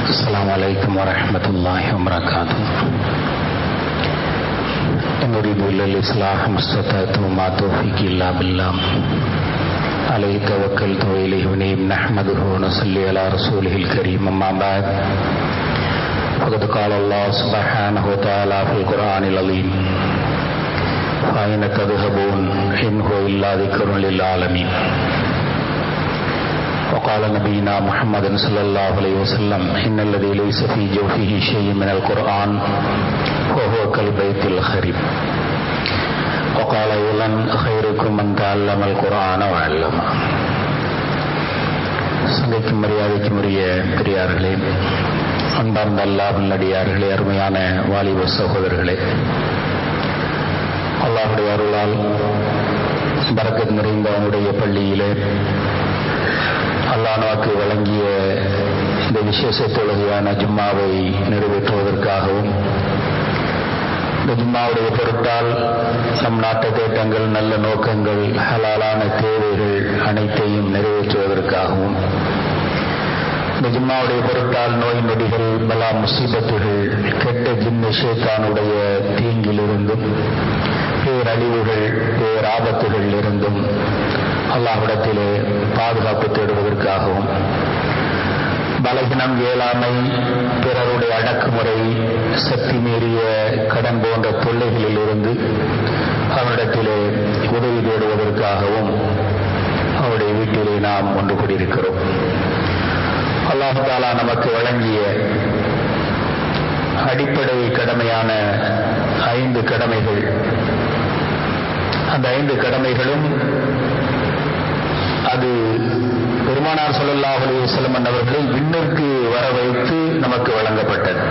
السلام عليكم ورحمة الله وبركاته إن أريد إلا الإصلاح ما استطعت وما توفيقي إلا بالله عليه توكلت وإليه أنيب نحمده ونصلي على رسوله الكريم أما بعد فقد قال الله سبحانه وتعالى في القرآن العظيم فأين تذهبون إن هو إلا ذكر للعالمين وقال نبينا محمد صلى الله عليه وسلم إن الذي ليس في جوفه شيء من القرآن وهو كالبيت الخريب وقال أيضا خيركم من تعلم القرآن وعلمه சங்கைக்கும் மரியாதைக்கும் உரிய பெரியார்களே அன்பார்ந்த அல்லாஹின் அடியார்களே அருமையான வாலிப சகோதரர்களே அல்லாஹுடைய அருளால் பறக்கத் நிறைந்த அவனுடைய பள்ளியிலே அல்லாஹ் நமக்கு வழங்கிய இந்த விசேஷ தொழுகையான ஜும்மாவை நிறைவேற்றுவதற்காகவும் இந்த ஜும்மாவுடைய பொருட்டால் நம் நாட்டு தேட்டங்கள் நல்ல நோக்கங்கள் ஹலாலான தேவைகள் அனைத்தையும் நிறைவேற்றுவதற்காகவும் இந்த ஜும்மாவுடைய பொருட்டால் நோய் நொடிகள் பலா முசீபத்துகள் கெட்ட ஜின்ன ஷேத்தானுடைய தீங்கிலிருந்தும் பேரழிவுகள் பேராபத்துகள் இருந்தும் அல்லாஹ்விடத்திலே பாதுகாப்பு தேடுவதற்காகவும் பலகினம் இயலாமை பிறருடைய அடக்குமுறை சக்தி மீறிய கடன் போன்ற தொல்லைகளில் இருந்து அவனிடத்திலே உதவி தேடுவதற்காகவும் அவருடைய வீட்டிலே நாம் ஒன்று கூடியிருக்கிறோம் அல்லாஹாலா நமக்கு வழங்கிய அடிப்படை கடமையான ஐந்து கடமைகள் அந்த ஐந்து கடமைகளும் அது பெருமானார் சொல்லல்லா அலி செல்லமன் அவர்களை விண்ணிற்கு வர வைத்து நமக்கு வழங்கப்பட்டது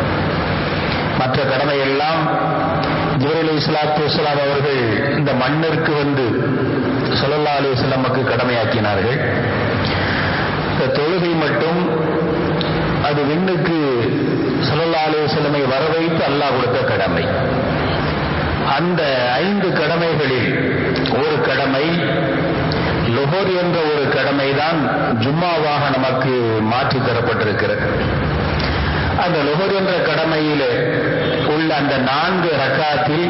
மற்ற கடமையெல்லாம் ஜிவரலி இஸ்லாத்து இஸ்லாம் அவர்கள் இந்த மண்ணிற்கு வந்து சொல்லல்லா அலி செல்லமுக்கு கடமையாக்கினார்கள் இந்த தொழுகை மட்டும் அது விண்ணுக்கு சொல்லல்லா அலி செல்லமை வர வைத்து அல்லாஹ் கொடுத்த கடமை அந்த ஐந்து கடமைகளில் ஒரு கடமை லுஹோர் என்ற ஒரு கடமை தான் ஜும்மாவாக நமக்கு மாற்றி தரப்பட்டிருக்கிறது அந்த லுஹோர் என்ற கடமையில் உள்ள அந்த நான்கு ரக்காத்தில்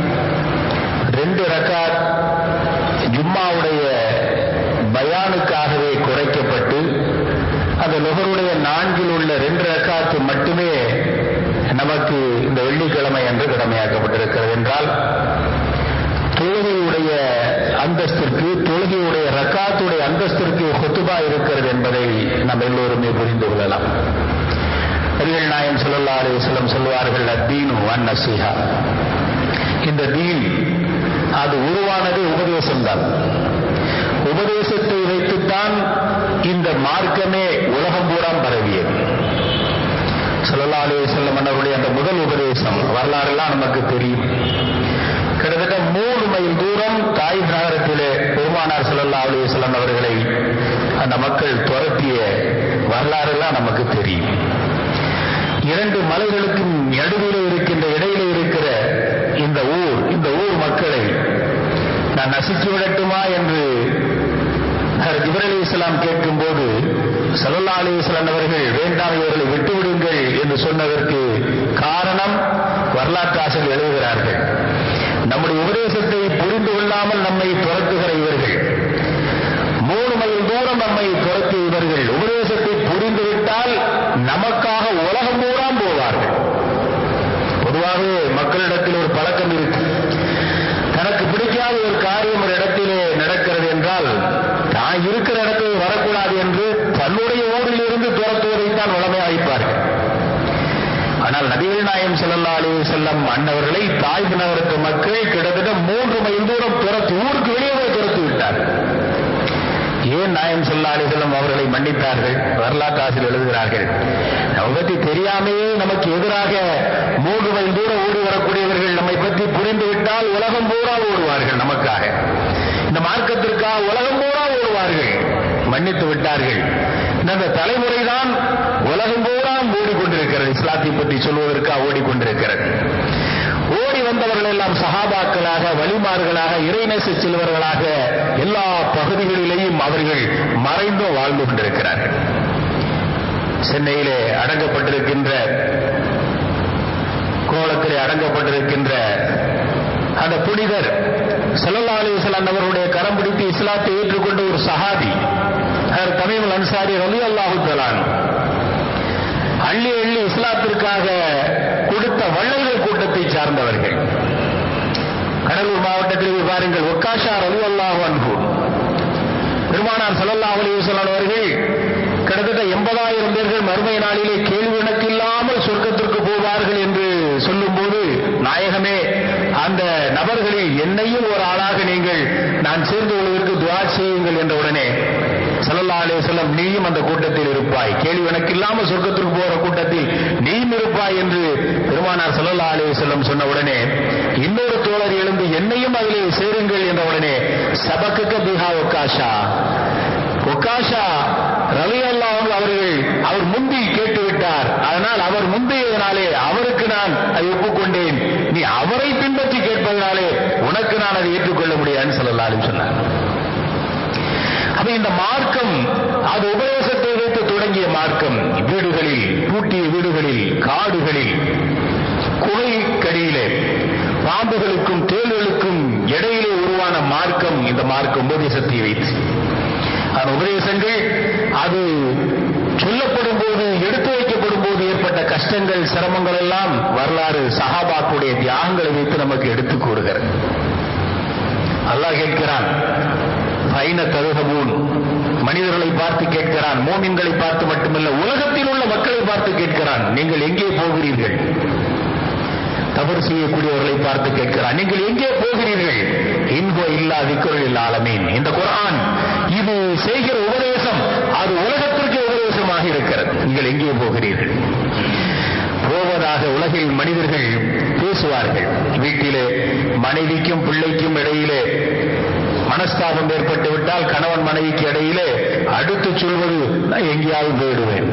ரெண்டு ரக்காத் ஜும்மாவுடைய பயானுக்காகவே குறைக்கப்பட்டு அந்த லுகருடைய நான்கில் உள்ள ரெண்டு ரக்காத்து மட்டுமே நமக்கு இந்த வெள்ளிக்கிழமை என்று கடமையாக்கப்பட்டிருக்கிறது என்றால் தொழுகையுடைய அந்தஸ்திற்கு தொழுகையுடைய ரக்காத்துடைய அந்தஸ்திற்கு கொத்துபா இருக்கிறது என்பதை நாம் எல்லோருமே புரிந்து கொள்ளலாம் நபிகள் நாயம் சொல்லல்லா அலிஸ்லம் சொல்வார்கள் அத்தீனு அன் நசிஹா இந்த தீன் அது உருவானது உபதேசம்தான் உபதேசத்தை வைத்துத்தான் இந்த மார்க்கமே உலகம் பூராம் பரவியது சொல்லல்லா அலி செல்லம் அவருடைய அந்த முதல் உபதேசம் வரலாறுலாம் நமக்கு தெரியும் கிட்டத்தட்ட மூணு மைல் தூரம் தாய் நகரத்திலே பெருமானார் சொல்லல்லா அலுவலம் அவர்களை அந்த மக்கள் துரத்திய வரலாறுலாம் நமக்கு தெரியும் இரண்டு மலைகளுக்கு நடுவில் இருக்கின்ற இடையில இருக்கிற இந்த ஊர் இந்த ஊர் மக்களை நான் நசுக்கி விடட்டுமா என்று ஜிபர் அலி இஸ்லாம் கேட்கும் போது சல்லா அலி இஸ்லாம் அவர்கள் வேண்டாம் இவர்களை விட்டுவிடுங்கள் என்று சொன்னதற்கு காரணம் வரலாற்று ஆசிரியர் எழுதுகிறார்கள் நம்முடைய உபதேசத்தை புரிந்து கொள்ளாமல் நம்மை துரத்துகிற இவர்கள் மூணு மைல் தூரம் நம்மை துரத்திய இவர்கள் உபதேசத்தை புரிந்துவிட்டால் நமக்காக உலகம் பூராம் போவார்கள் பொதுவாகவே மக்களிடத்தில் ஒரு பழக்கம் இருக்கு தனக்கு பிடிக்காத ஒரு காரியம் ஒரு இடத்திலே நடக்கிறது என்றால் தான் இருக்கிற இடத்தில் வரக்கூடாது என்று தன்னுடைய ஊரில் இருந்து துரத்துவதைத்தான் வளமையாக வைப்பார்கள் ஆனால் நபிகள் நாயம் செல்லல்லா அலி செல்லம் அன்னவர்களை தாய் நகரத்து மக்கள் கிட்டத்தட்ட மூன்று மைல் தூரம் துரத்து ஊருக்கு வெளியே போய் துரத்து விட்டார் ஏன் நாயம் செல்லா அலி செல்லம் அவர்களை மன்னித்தார்கள் வரலாற்று ஆசிரியர் எழுதுகிறார்கள் நம்ம பற்றி தெரியாமையே நமக்கு எதிராக மூன்று மைல் தூரம் ஓடி வரக்கூடியவர்கள் நம்மை பற்றி புரிந்துவிட்டால் உலகம் பூரா ஓடுவார்கள் நமக்காக இந்த மார்க்கத்திற்காக உலகம் பூரா ஓடுவார்கள் மன்னித்து விட்டார்கள் இந்த தலைமுறைதான் உலகம் பூரா ஓடிக்கொண்டிருக்கிறது இஸ்லாத்தை பற்றி சொல்வதற்காக ஓடிக்கொண்டிருக்கிறது ஓடி வந்தவர்கள் எல்லாம் சகாபாக்களாக வழிமார்களாக இறைநேச செல்வர்களாக எல்லா பகுதிகளிலேயும் அவர்கள் மறைந்தும் வாழ்ந்து கொண்டிருக்கிறார்கள் சென்னையிலே அடங்கப்பட்டிருக்கின்ற கோலத்திலே அடங்கப்பட்டிருக்கின்ற அந்த புனிதர் சல்லல்லா அலிவசலான் அவருடைய கரம் பிடித்து இஸ்லாத்தை ஏற்றுக்கொண்ட ஒரு சஹாபி அவர் தமிழ் அன்சாரி ரலி அல்லாஹு தலான் அள்ளி அள்ளி இஸ்லாத்திற்காக கொடுத்த வள்ளல்கள் கூட்டத்தை சார்ந்தவர்கள் கடலூர் மாவட்டத்தில் பாருங்கள் ஒக்காஷா ரலி அல்லாஹு அன்பு பெருமானார் சல்லல்லாஹு அலிவசலான் அவர்கள் கிட்டத்தட்ட எண்பதாயிரம் பேர்கள் மறுமை நாளிலே கேள்வி இல்லாமல் சொர்க்கத்திற்கு போவார்கள் என்று சொல்லும்போது நாயகமே அந்த நபர்களில் என்னையும் ஒரு ஆளாக நீங்கள் நான் சேர்ந்து கொள்வதற்கு துவா செய்யுங்கள் என்ற உடனே சல்லல்லா அலே செல்லம் நீயும் அந்த கூட்டத்தில் இருப்பாய் கேள்வி எனக்கு இல்லாமல் சொர்க்கத்திற்கு போகிற கூட்டத்தில் நீயும் இருப்பாய் என்று பெருமானார் சல்லல்லா அலே செல்லம் சொன்ன உடனே இன்னொரு தோழர் எழுந்து என்னையும் அதிலே சேருங்கள் என்ற உடனே சபக்குக்க பிஹா ஒக்காஷா ஒக்காஷா ரவி அல்லாஹ் அவர்கள் அவர் முந்தி கேட்டுவிட்டார் அதனால் அவர் முந்தியதனாலே அவருக்கு நான் அதை ஒப்புக்கொண்டேன் நீ அவரை பின்பற்றி கேட்பதனாலே உனக்கு நான் அதை ஏற்றுக்கொள்ள முடியாதுன்னு சொல்லலாலும் சொன்னார் அப்ப இந்த மார்க்கம் அது உபதேசத்தை வைத்து தொடங்கிய மார்க்கம் வீடுகளில் பூட்டிய வீடுகளில் காடுகளில் குகைக்கடியிலே பாம்புகளுக்கும் தேள்களுக்கும் இடையிலே உருவான மார்க்கம் இந்த மார்க்க உபதேசத்தை வைத்து அந்த உபதேசங்கள் அது சொல்லப்படும் போது எடுத்து வைக்கப்படும் போது ஏற்பட்ட கஷ்டங்கள் சிரமங்கள் எல்லாம் வரலாறு சஹாபாக்குடைய தியாகங்களை வைத்து நமக்கு எடுத்து கூறுகிறது அல்லாஹ் கேட்கிறான் பைன தருகபூன் மனிதர்களை பார்த்து கேட்கிறான் மோமின்களை பார்த்து மட்டுமல்ல உலகத்தில் உள்ள மக்களை பார்த்து கேட்கிறான் நீங்கள் எங்கே போகிறீர்கள் தவறு செய்யக்கூடியவர்களை பார்த்து கேட்கிறான் நீங்கள் எங்கே போகிறீர்கள் இன்போ இல்லா திக்குறள் இல்லா ஆலமீன் இந்த குரான் இது செய்கிற உபதேசம் அது உலகத்திற்கு உபதேசமாக இருக்கிறது நீங்கள் எங்கே போகிறீர்கள் போவதாக உலகில் மனிதர்கள் பேசுவார்கள் வீட்டிலே மனைவிக்கும் பிள்ளைக்கும் இடையிலே மனஸ்தாபம் ஏற்பட்டு விட்டால் கணவன் மனைவிக்கு இடையிலே அடுத்து சொல்வது நான் எங்கேயாவது போயிடுவேன்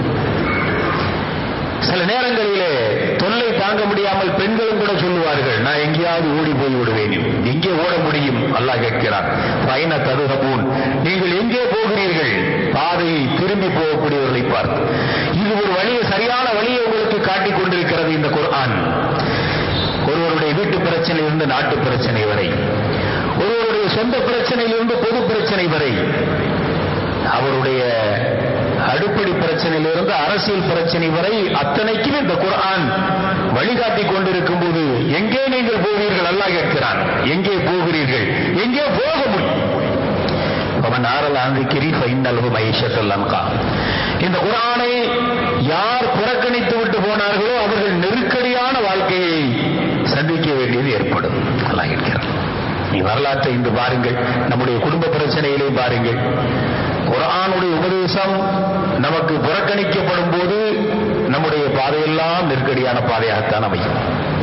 சில நேரங்களிலே தொல்லை தாங்க முடியாமல் பெண்களும் கூட சொல்லுவார்கள் நான் எங்கேயாவது ஓடி போய் விடுவேன் எங்கே ஓட முடியும் அல்லாஹ் கேட்கிறான் பயண தருகபூன் நீங்கள் எங்கே போகிறீர்கள் பாதையை திரும்பி போகக்கூடியவர்களை பார்த்து இது ஒரு வழியை சரியான வழியை உங்களுக்கு காட்டிக் கொண்டிருக்கிறது இந்த குர்ஆன் ஒருவருடைய வீட்டு பிரச்சனையிலிருந்து நாட்டு பிரச்சனை வரை ஒருவருடைய சொந்த பிரச்சனையிலிருந்து பொது பிரச்சனை வரை அவருடைய அடிப்படை பிரச்சனையிலிருந்து அரசியல் பிரச்சனை வரை அத்தனைக்கும் இந்த குர்ஆன் வழிகாட்டி கொண்டிருக்கும் போது எங்கே நீங்கள் போவீர்கள் அல்லாஹ் கேட்கிறான் எங்கே போகிறீர்கள் எங்கே போக முடியும் அவன் ஆரல் ஆந்திக்கிரி ஃபைனல்ஹு மைஷத்தல் அன்கா இந்த குர்ஆனை யார் புறக்கணித்து விட்டு போனார்களோ அவர்கள் நெருக்கடியான வாழ்க்கையை சந்திக்க வேண்டியது ஏற்படும் அல்லாஹ் கேட்கிறான் நீ வரலாற்றை இன்று பாருங்கள் நம்முடைய குடும்ப பிரச்சனையிலே பாருங்கள் குரானுடைய உபதேசம் நமக்கு புறக்கணிக்கப்படும் போது நம்முடைய பாதையெல்லாம் நெருக்கடியான பாதையாகத்தான் அமையும்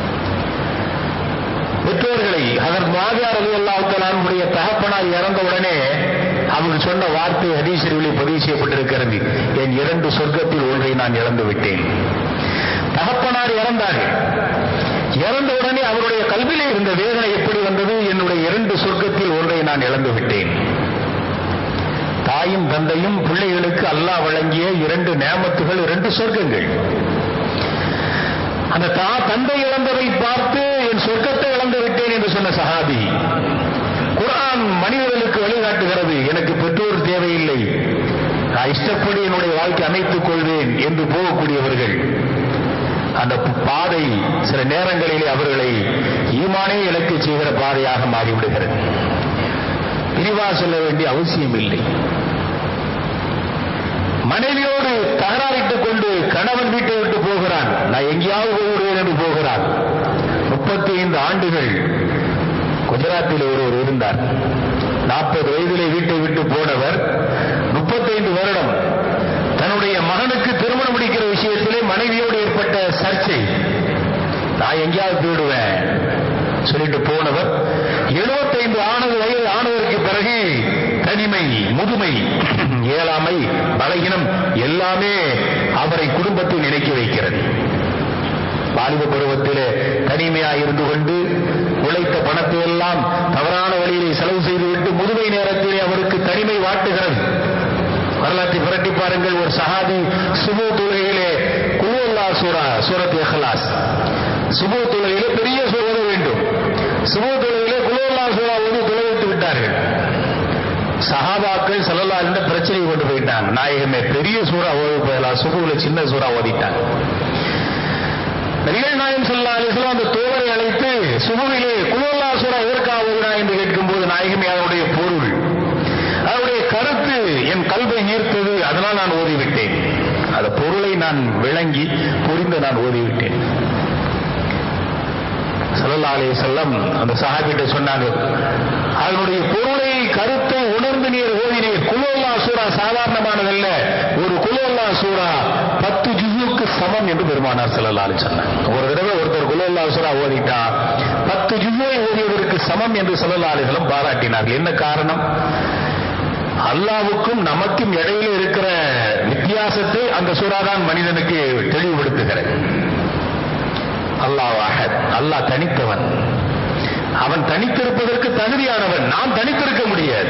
பெற்றோர்களை அதன் மாதியார் அலி அல்லாவுத்தலானுடைய தகப்பனார் இறந்த உடனே அவங்க சொன்ன வார்த்தை ஹதீசரிவிலே பதிவு செய்யப்பட்டிருக்கிறது என் இரண்டு சொர்க்கத்தில் ஒன்றை நான் இழந்து விட்டேன் தகப்பனார் இறந்தார்கள் இறந்த உடனே அவருடைய கல்வியிலே இருந்த வேதனை எப்படி வந்தது என்னுடைய இரண்டு சொர்க்கத்தில் ஒன்றை நான் இழந்து விட்டேன் தாயும் தந்தையும் பிள்ளைகளுக்கு அல்லாஹ் வழங்கிய இரண்டு நேமத்துகள் இரண்டு சொர்க்கங்கள் அந்த தா தந்தை இழந்ததை பார்த்து என் சொர்க்கத்தை இழந்து விட்டேன் என்று சொன்ன சஹாபி குரான் மனிதர்களுக்கு வழிகாட்டுகிறது எனக்கு பெற்றோர் தேவையில்லை நான் இஷ்டப்படி என்னுடைய வாழ்க்கை அமைத்துக் கொள்வேன் என்று போகக்கூடியவர்கள் அந்த பாதை சில நேரங்களிலே அவர்களை ஈமானே இலக்கு செய்கிற பாதையாக மாறிவிடுகிறது விரிவா சொல்ல வேண்டிய அவசியம் இல்லை மனைவியோடு தகராறிட்டுக் கொண்டு கணவன் வீட்டை விட்டு போகிறான் நான் எங்கேயாவது போகிறேன் என்று போகிறான் முப்பத்தி ஐந்து ஆண்டுகள் குஜராத்தில் ஒருவர் இருந்தார் நாற்பது வயதிலே வீட்டை விட்டு போனவர் முப்பத்தைந்து வருடம் தன்னுடைய மகனுக்கு திருமணம் முடிக்கிற விஷயத்திலே மனைவியோடு ஏற்பட்ட சர்ச்சை நான் எங்கேயாவது போயிடுவேன் சொல்லிட்டு போனவர் எழுபத்தைந்து ஆனது வயது ஆனதற்கு பிறகு தனிமை முதுமை இயலாமை பலகீனம் எல்லாமே அவரை குடும்பத்தில் நினைக்க வைக்கிறது வாலிப பருவத்திலே தனிமையாக இருந்து கொண்டு உழைத்த பணத்தை எல்லாம் தவறான வழியிலே செலவு செய்துவிட்டு முதுமை நேரத்திலே அவருக்கு தனிமை வாட்டுகிறது வரலாற்றை புரட்டி பாருங்கள் ஒரு சஹாபி சுபு தொழுகையிலே குலுவல்லா சூரா சூரத் இஹ்லாஸ் சுபு தொழுகையிலே பெரிய சூறா ஓத வேண்டும் சுபு தொழுகையிலே குலுவல்லா சூரா ஓதி தொழுவித்து விட்டார்கள் சஹாபாக்கள் சல்லல்லா இந்த பிரச்சனை கொண்டு போயிட்டாங்க நாயகமே பெரிய சூறா ஓதி போயலாம் சுபுல சின்ன சூறா ஓதிட்டாங்க நபிகள் நாயகம் சல்லா அலிஸ்லாம் அந்த தோழரை அழைத்து சுபுவிலே குலுவல்லா சூறா எதற்காக ஓதுனா என்று கேட்கும்போது நாயகமே அதனுடைய பொருள் அதனுடைய கருத்து என் கல்வை ஈர்த்தது அதனால் நான் ஓதிவிட்டேன் அந்த பொருளை நான் விளங்கி புரிந்து நான் ஓதிவிட்டேன் சல்லல்லா அலி செல்லம் அந்த சஹாபிட்ட சொன்னாங்க அதனுடைய பொருளை கருத்தை உணர்ந்து நீர் ஓதினீர் குலோல்லா சூரா சாதாரணமானதல்ல ஒரு குலோல்லா சூரா பத்து ஜுசுக்கு சமம் என்று பெருமானார் சல்லல்லா அலி சொன்னாங்க ஒரு தடவை ஒருத்தர் குலோல்லா சூரா ஓதிட்டா பத்து ஜுசுவை ஓதியதற்கு சமம் என்று சல்லல்லா அலிஸ்லம் பாராட்டினார்கள் என்ன காரணம் அல்லாவுக்கும் நமக்கும் இடையில இருக்கிற வித்தியாசத்தை அந்த சூறாதான் மனிதனுக்கு தெளிவுபடுத்துகிறது அல்லாஹ் அஹத் அல்லாஹ் தனித்தவன் அவன் தனித்திருப்பதற்கு தகுதியானவன் நாம் தனித்திருக்க முடியாது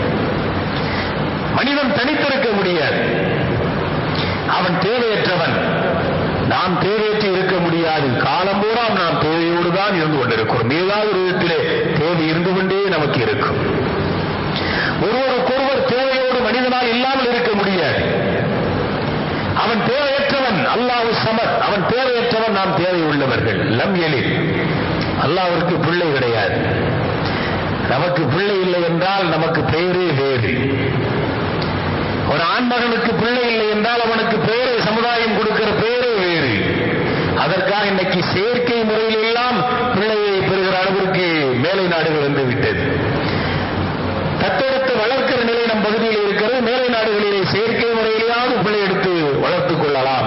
மனிதன் தனித்திருக்க முடியாது அவன் தேவையற்றவன் நாம் தேவையற்று இருக்க முடியாது காலம் பூரா நாம் தேவையோடு தான் இருந்து கொண்டிருக்கிறோம் ஏதாவது ஒரு விதத்திலே தேவை இருந்து கொண்டே நமக்கு இருக்கும் ஒருவருக்கொருவர் தேவையோடு மனிதனால் இல்லாமல் இருக்க முடியாது அவன் தேவையற்றவன் அல்லாஹு சமத் அவன் தேவையற்றவன் நாம் தேவை உள்ளவர்கள் லம் எழில் அல்லாவிற்கு பிள்ளை கிடையாது நமக்கு பிள்ளை இல்லை என்றால் நமக்கு பெயரே வேறு ஒரு ஆண்மகனுக்கு பிள்ளை இல்லை என்றால் அவனுக்கு பெயரை சமுதாயம் கொடுக்கிற பெயரே வேறு அதற்காக இன்னைக்கு செயற்கை முறையில் எல்லாம் பிள்ளையை பெறுகிற அளவிற்கு மேலை நாடுகள் வந்து விட்டது தத்தெடுத்து வளர்க்கிற நிலை நம் பகுதியில் இருக்கிறது மேலை நாடுகளிலே செயற்கை முறையிலாவது பிள்ளை எடுத்து வளர்த்துக் கொள்ளலாம்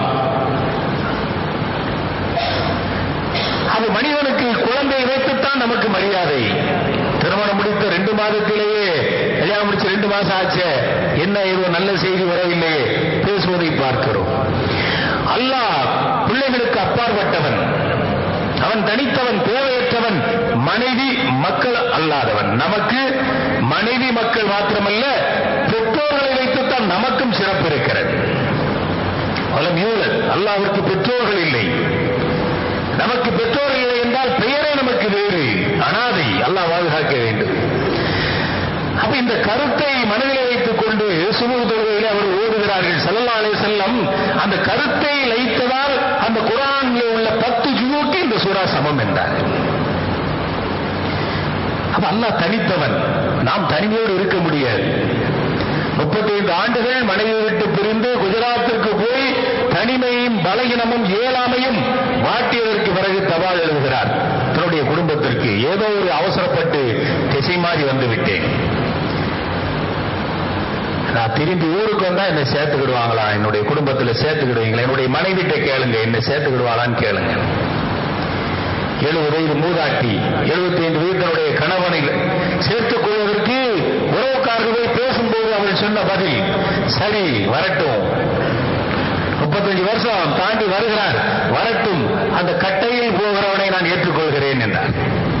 அது மனிதனுக்கு குழந்தை வைத்துத்தான் நமக்கு மரியாதை திருமணம் முடித்த ரெண்டு மாதத்திலேயே கல்யாணம் முடிச்ச ரெண்டு மாசம் ஆச்சு என்ன ஏதோ நல்ல செய்தி வரவில்லையே பேசுவதை பார்க்கிறோம் அல்லாஹ் பிள்ளைகளுக்கு அப்பாற்பட்டவன் அவன் தனித்தவன் தேவையற்றவன் மனைவி மக்கள் அல்லாதவன் நமக்கு மனைவி மக்கள் மாத்திரமல்ல பெற்றோர்களை வைத்துத்தான் நமக்கும் சிறப்பு இருக்கிறது வலம் யூழல் அல்லாவிற்கு பெற்றோர்கள் இல்லை நமக்கு பெற்றோர்கள் இல்லை என்றால் பெயரே நமக்கு வேறு அனாதை அல்லாஹ் பாதுகாக்க வேண்டும் அப்ப இந்த கருத்தை மனதிலே வைத்துக் கொண்டு சுமூக தொழுகையில் அவர் ஓடுகிறார்கள் சல்லா அலே செல்லம் அந்த கருத்தை லைத்ததால் அந்த குரானில் உள்ள பத்து ஜுவுக்கு இந்த சூறா சமம் என்றார் அப்ப அல்லாஹ் தனித்தவன் நாம் தனிமையோடு இருக்க முடியாது முப்பத்தைந்து ஆண்டுகள் மனைவி விட்டு பிரிந்து குஜராத்திற்கு போய் தனிமையும் பலகீனமும் இயலாமையும் வாட்டியதற்கு பிறகு தபால் எழுதுகிறார் தன்னுடைய குடும்பத்திற்கு ஏதோ ஒரு அவசரப்பட்டு திசை மாறி வந்து விட்டேன் நான் திரும்பி ஊருக்கு வந்தா என்ன சேர்த்துக்கிடுவாங்களா என்னுடைய குடும்பத்துல சேர்த்துக்கிடுவீங்களா என்னுடைய மனைவிட்ட கேளுங்க என்ன சேர்த்துக்கிடுவாளான்னு கேளுங்க எழுபது வயது மூதாட்டி எழுபத்தி ஐந்து வயதினுடைய கணவனை சேர்த்துக் கொள்வதற்கு உறவுக்காரர்கள் போய் பேசும்போது அவள் சொன்ன பதில் சரி வரட்டும் முப்பத்தஞ்சு வருஷம் தாண்டி வருகிறார் வரட்டும் அந்த கட்டையில் போகிறவனை நான் ஏற்றுக்கொள்கிறேன் என்றார்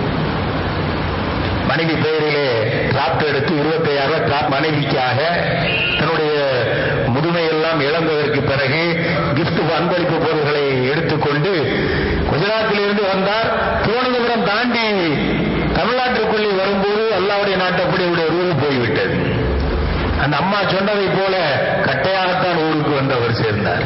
மனைவி பெயரிலே டிராப்ட் எடுத்து இருபத்தி ஐயாயிரம் ரூபாய் டிராப் மனைவிக்காக தன்னுடைய முதுமையெல்லாம் இழந்ததற்கு பிறகு கிஃப்ட் அன்பளிப்பு பொருள்களை எடுத்துக்கொண்டு குஜராத்திலிருந்து வந்தார் திருவனந்தபுரம் தாண்டி தமிழ்நாட்டிற்குள்ளே வரும்போது அல்லாவுடைய நாட்டப்படி அவருடைய ரூல் போய்விட்டது அந்த அம்மா சொன்னதை போல கட்டையாகத்தான் ஊருக்கு வந்து அவர் சேர்ந்தார்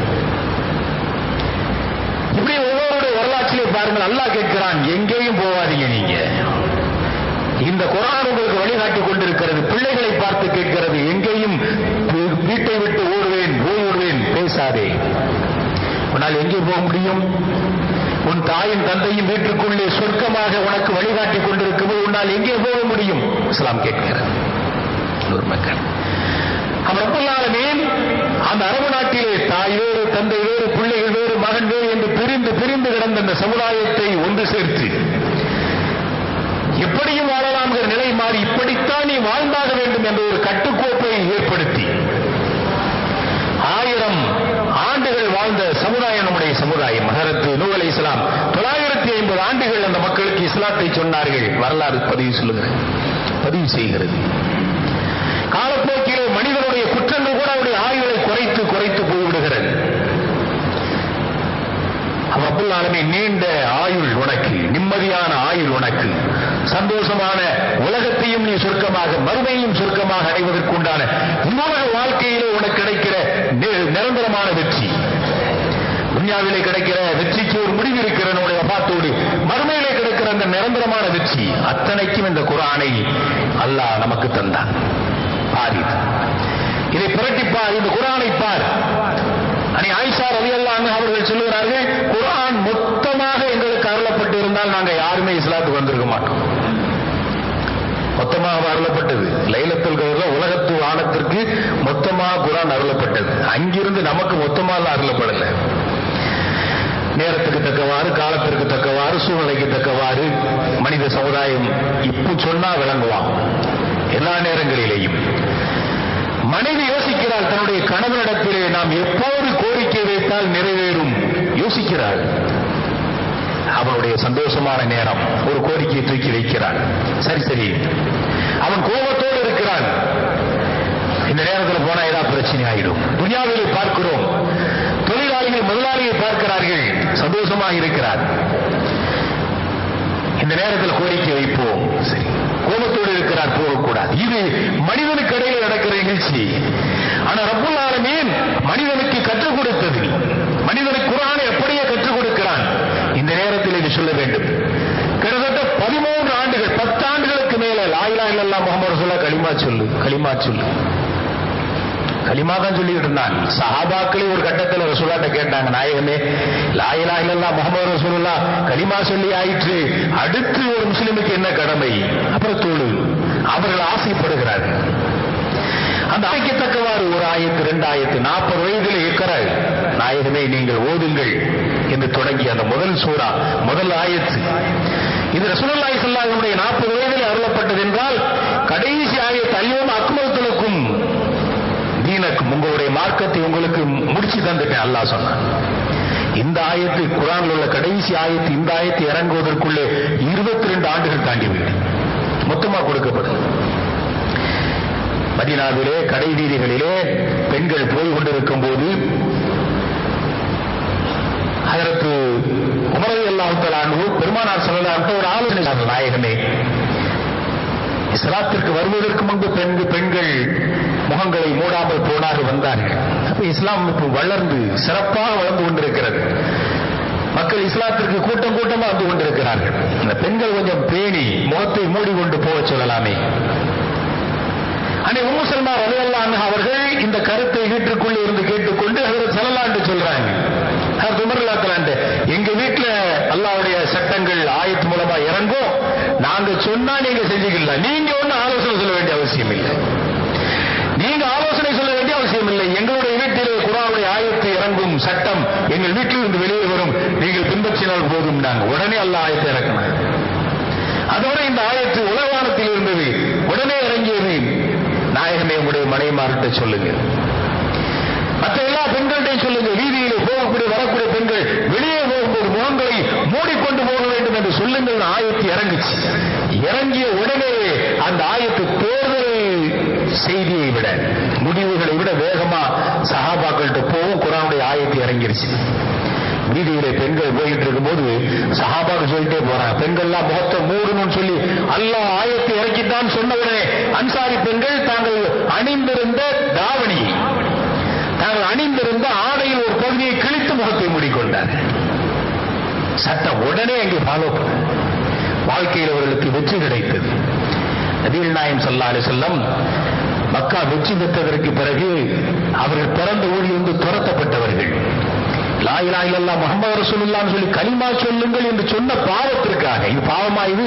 இப்படி ஒவ்வொருடைய வரலாற்றிலே பாருங்கள் அல்லாஹ் கேட்கிறான் எங்கேயும் போவாதீங்க நீங்க இந்த குரான் உங்களுக்கு வழிகாட்டி கொண்டிருக்கிறது பிள்ளைகளை பார்த்து கேட்கிறது எங்கேயும் வீட்டை விட்டு ஓடுவேன் ஓய்விடுவேன் பேசாதே உன்னால் எங்கே போக முடியும் உன் தாயும் தந்தையும் வீட்டுக்குள்ளே சொர்க்கமாக உனக்கு வழிகாட்டி கொண்டிருக்கும் உன்னால் எங்கே போக முடியும் இஸ்லாம் கேட்கிறது ஒரு மக்கள் அவர்களாலுமேன் அந்த அரபு நாட்டிலே தாய் வேறு தந்தை வேறு பிள்ளைகள் வேறு மகன் வேறு என்று பிரிந்து பிரிந்து கிடந்த அந்த சமுதாயத்தை ஒன்று சேர்த்து எப்படியும் வாழலாம்ங்கிற நிலை மாறி இப்படித்தான் நீ வாழ்ந்தாக வேண்டும் என்ற ஒரு கட்டுக்கோப்பை ஏற்படுத்தி ஆயிரம் ஆண்டுகள் வாழ்ந்த சமுதாயம் நம்முடைய சமுதாயம் மகரத்து நூல் இஸ்லாம் தொள்ளாயிரத்தி ஐம்பது ஆண்டுகள் அந்த மக்களுக்கு இஸ்லாத்தை சொன்னார்கள் வரலாறு பதிவு சொல்லுகிறது பதிவு செய்கிறது காலப்போக்கிலே மனிதனுடைய குற்றங்கள் கூட அவருடைய ஆயுள் மதித்து குறைத்து போய்விடுகிறது ரப்புல் ஆலமீன் நீண்ட ஆயுள் உனக்கு நிம்மதியான ஆயுள் உனக்கு சந்தோஷமான உலகத்தையும் நீ சுருக்கமாக மறுமையும் சுருக்கமாக அடைவதற்குண்டான உலக வாழ்க்கையிலே உனக்கு கிடைக்கிற நி- நிரந்தரமான வெற்றி துன்யாவிலே கிடைக்கிற வெற்றிக்கு ஒரு முடிவு இருக்கிற நம்முடைய வபாத்தோடு மறுமையிலே கிடைக்கிற அந்த நிரந்தரமான வெற்றி அத்தனைக்கும் இந்த குரானை அல்லாஹ் நமக்கு தந்தான் பார் இது. இதை புரட்டிப்பார் இந்த குரானை பார் அனி ஆயிஷா ரலியல்லாஹு அவர்கள் சொல்லுகிறார்கள் குர்ஆன் மொத்தமாக எங்களுக்கு அருளப்பட்டு இருந்தால் நாங்க யாருமே இஸ்லாத்துக்கு வந்திருக்க மாட்டோம் மொத்தமாக அருளப்பட்டது லைலத்துல் கதர்ல உலகத்து வானத்திற்கு மொத்தமாக குர்ஆன் அருளப்பட்டது அங்கிருந்து நமக்கு மொத்தமாக அருளப்படல நேரத்துக்கு தக்கவாறு காலத்திற்கு தக்கவாறு சூழ்நிலைக்கு தக்கவாறு மனித சமுதாயம் இப்போ சொன்னா விளங்குவான் எல்லா நேரங்களிலேயும் மனைவி யோசிக்கிறாள் தன்னுடைய கணவனிடத்திலே நாம் எப்போது கோரிக்கை வைத்தால் நிறைவேறும் யோசிக்கிறாள் அவனுடைய சந்தோஷமான நேரம் ஒரு கோரிக்கையை தூக்கி வைக்கிறான் சரி சரி அவன் கோபத்தோடு இருக்கிறான் இந்த நேரத்தில் போனா ஏதாவது பிரச்சனை ஆயிடும் துனியாவிலே பார்க்கிறோம் தொழிலாளிகள் முதலாளியை பார்க்கிறார்கள் சந்தோஷமாக இருக்கிறார் இந்த நேரத்தில் கோரிக்கை வைப்போம் சரி கோபத்தோடு இருக்கிறார் போகக்கூடாது இது மனிதனுக்கு இடையில் நடக்கிற நிகழ்ச்சி ஆனா ரப்புல் ஆலமீன் மனிதனுக்கு கற்றுக் கொடுத்தது மனிதனுக்கு குரானை எப்படியே கற்றுக் கொடுக்கிறான் இந்த நேரத்தில் இது சொல்ல வேண்டும் கிட்டத்தட்ட பதிமூன்று ஆண்டுகள் பத்து ஆண்டுகளுக்கு மேல லாயிலா இல்லல்லா முகமது சொல்ல களிமா சொல்லு களிமா சொல்லு களிமா தான் சொல்லிட்டு இருந்தான் சஹாபாக்களே ஒரு கட்டத்தில் ரசூலாட்ட கேட்டாங்க நாயகமே லாயிலா இல்லல்லா முகமது ரசூலுல்லா களிமா சொல்லி ஆயிற்று அடுத்து ஒரு முஸ்லிமுக்கு என்ன கடமை அப்புறம் தோழு அவர்கள் ஆசைப்படுகிறார்கள் அந்த ஆய்க்கத்தக்கவாறு ஒரு ஆயத்து ரெண்டு ஆயத்து நாற்பது வயதில் இருக்கிறாள் நாயகமே நீங்கள் ஓதுங்கள் என்று தொடங்கி அந்த முதல் சூறா முதல் ஆயத்து இது ரசூலுல்லாஹி ஸல்லல்லாஹு அலைஹி வஸல்லம் நாற்பது வயதில் அருளப்பட்டது என்றால் கடைசி ஆயத்து அல்யோம் அக்மல்துலக்கும் தீனக்கும் உங்களுடைய மார்க்கத்தை உங்களுக்கு முடிச்சு தந்துட்டேன் அல்லாஹ் சொன்னான் இந்த ஆயத்து குரானில் உள்ள கடைசி ஆயத்து இந்த ஆயத்து இறங்குவதற்குள்ளே இருபத்தி ரெண்டு ஆண்டுகள் தாண்டி விடும் மொத்தமா கொடுக்கப்படும் மதினாவிலே கடை வீதிகளிலே பெண்கள் போய் கொண்டிருக்கும் போது அதற்கு உமரது அல்லாஹு பெருமானார் சொல்லலாம் ஒரு ஆலோசனை சொன்னார், நாயகமே இஸ்லாத்திற்கு வருவதற்கு முன்பு பெண்கள் பெண்கள் முகங்களை மூடாமல் போனார்கள் வந்தார்கள் அப்ப இஸ்லாம் இப்போ வளர்ந்து சிறப்பாக வளர்ந்து கொண்டிருக்கிறது மக்கள் இஸ்லாத்திற்கு கூட்டம் கூட்டமா வந்து கொண்டிருக்கிறார்கள் இந்த பெண்கள் கொஞ்சம் பேணி முகத்தை மூடிக்கொண்டு போக சொல்லலாமே அன்னை உம்மு சல்மா ரலியல்லாஹு அவர்கள் இந்த கருத்தை வீட்டுக்குள்ளே இருந்து கேட்டுக்கொண்டு அதில் செல்லலாண்டு சொல்றாங்க அது துமரலாத்தலாண்டு எங்க வீட்டுல அல்லாவுடைய சட்டங்கள் ஆயத்து மூலமா இறங்கும் நாங்க சொன்னா நீங்க செஞ்சுக்கலாம் நீங்க ஒண்ணு ஆலோசனை சொல்ல வேண்டிய அவசியம் இல்லை நீங்க ஆலோசனை சொல்ல வேண்டிய அவசியம் இல்லை எங்களுடைய வீட்டிலே குரானுடைய ஆயத்து இறங்கும் சட்டம் எங்கள் வீட்டிலிருந்து வெளியே வரும் நீங்கள் பின்பற்றினால் போதும் நாங்க உடனே அல்ல ஆயத்தை இறக்கணும் அதோட இந்த ஆயத்து உலகானத்தில் இருந்தது உடனே இறங்கியது நாயகமே உங்களுடைய மனைமார்கிட்ட சொல்லுங்க மற்ற எல்லா பெண்கள்டையும் சொல்லுங்க வீதியிலே போகக்கூடிய வரக்கூடிய பெண்கள் வெளியே போகும்போது முகங்களை மூடிக்கொண்டு போக வேண்டும் என்று சொல்லுங்கள் ஆயத்து இறங்குச்சு இறங்கிய உடனே அந்த ஆயத்து தேர்தல் செய்தியை விட முடிவுகளை விட வேகமா சஹாபாக்கள்கிட்ட போகும் குரானுடைய ஆயத்து இறங்கிருச்சு வீதியிலே பெண்கள் போயிட்டு இருக்கும்போது சஹாபாக்கு சொல்லிட்டே போறாங்க பெண்கள்லாம் முகத்தை மூடணும்னு சொல்லி அல்லாஹ் ஆயத்தை இறக்கித்தான் சொன்ன உடனே அன்சாரி பெண்கள் தாங்கள் அணிந்திருந்த தாவணியை தாங்கள் அணிந்திருந்த ஆடையில் ஒரு பகுதியை கிழித்து முகத்தை மூடிக்கொண்டார்கள் சட்டம் உடனே அங்கே ஃபாலோ பண்ண வாழ்க்கையில் அவர்களுக்கு வெற்றி கிடைத்தது நபீல் நாயம் சல்லா அலி செல்லம் மக்கா வெற்றி பெற்றதற்கு பிறகு அவர்கள் பிறந்த ஊரிலிருந்து துரத்தப்பட்டவர்கள் லாயிலா இல்லல்லா முகமது ரசூலுல்லான்னு சொல்லி கலிமா சொல்லுங்கள் என்று சொன்ன பாவத்திற்காக இது பாவமா இது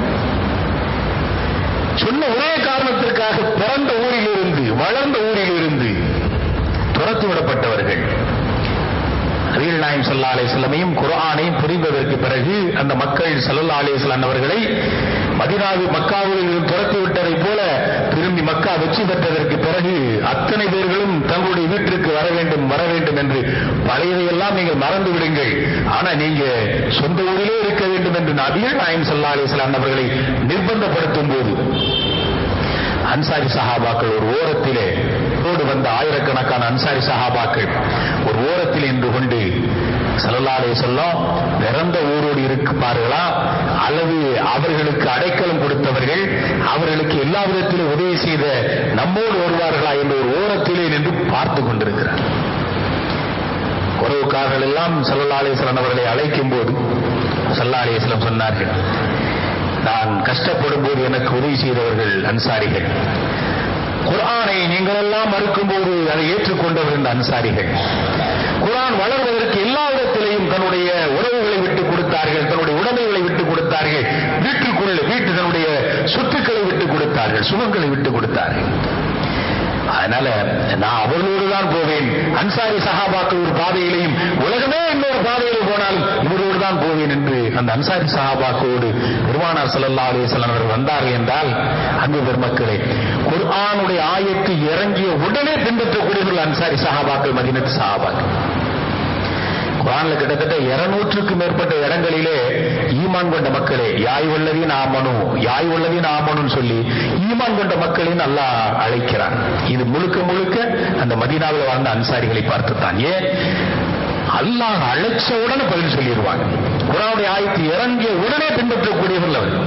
சொன்ன ஒரே காரணத்திற்காக பிறந்த ஊரில் இருந்து வளர்ந்த ஊரில் இருந்து துரத்து விடப்பட்டவர்கள் நபீல் நாயம் சல்லா அலிஸ்லமையும் குர்ஆனையும் புரிந்ததற்கு பிறகு அந்த மக்கள் சல்லா அலிஸ்லாம் அவர்களை மதினாவு மக்காவில் துரத்தி விட்டதை போல திரும்பி மக்கா வெற்றி பெற்றதற்கு பிறகு அத்தனை பேர்களும் தங்களுடைய வீட்டிற்கு வர வேண்டும் வர வேண்டும் என்று பழையதையெல்லாம் நீங்கள் மறந்து விடுங்கள் ஆனா நீங்க சொந்த ஊரிலே இருக்க வேண்டும் என்று நபிகள் நாயம் சல்லா அலிஸ்லாம் அவர்களை நிர்பந்தப்படுத்தும் போது அன்சாரி சஹாபாக்கள் ஒரு ஓரத்திலே அவர்களோடு வந்த ஆயிரக்கணக்கான அன்சாரி சஹாபாக்கள் ஒரு ஓரத்தில் நின்று கொண்டு சல்லல்லாலே சொல்லம் பிறந்த ஊரோடு இருப்பார்களா அல்லது அவர்களுக்கு அடைக்கலம் கொடுத்தவர்கள் அவர்களுக்கு எல்லா விதத்திலும் உதவி செய்த நம்மோடு வருவார்களா என்ற ஒரு ஓரத்திலே நின்று பார்த்து கொண்டிருக்கிறார் உறவுக்காரர்கள் எல்லாம் சல்லல்லாலேஸ்வரன் அவர்களை அழைக்கும் போது சல்லாலேஸ்வரம் சொன்னார்கள் நான் கஷ்டப்படும் போது எனக்கு உதவி செய்தவர்கள் அன்சாரிகள் குரானை நீங்கள் எல்லாம் மறுக்கும் போது அதை ஏற்றுக்கொண்டவர் இந்த அன்சாரிகள் குரான் வளர்வதற்கு எல்லா விதத்திலையும் தன்னுடைய உறவுகளை விட்டுக் கொடுத்தார்கள் தன்னுடைய உடைமைகளை விட்டுக் கொடுத்தார்கள் வீட்டுக்குள்ள வீட்டு தன்னுடைய சொத்துக்களை விட்டுக் கொடுத்தார்கள் சுகங்களை விட்டுக் கொடுத்தார்கள் அதனால நான் அவர்களோடு தான் போவேன் அன்சாரி சஹாபாக்கள் ஒரு பாதையிலையும் உலகமே இன்னொரு பாதையில் போனாலும் இவரோடு தான் போவேன் என்று அந்த அன்சாரி சஹாபாக்களோடு பெருமானார் சல்லா அலிசல்லாம் அவர்கள் வந்தார்கள் என்றால் அன்பு பெருமக்களே குர்ஆனுடைய ஆயத்து இறங்கிய உடனே பின்பற்றக்கூடியவர்கள் அன்சாரி சஹாபாக்கள் மதினத்து சஹாபாக்கள் குரான்ல கிட்டத்தட்ட இருநூற்றுக்கு மேற்பட்ட இடங்களிலே ஈமான் கொண்ட மக்களே யாய் உள்ளதின் ஆமனு யாய் உள்ளதின் ஆமனுன்னு சொல்லி ஈமான் கொண்ட மக்களின் அல்லாஹ் அழைக்கிறான் இது முழுக்க முழுக்க அந்த மதீனாவில் வாழ்ந்த அன்சாரிகளை பார்த்துத்தான் ஏன் அல்லாஹ் அழைச்ச உடனே பதில் சொல்லிடுவாங்க குரானுடைய ஆயத்து இறங்கிய உடனே பின்பற்றக்கூடியவர்கள் அவர்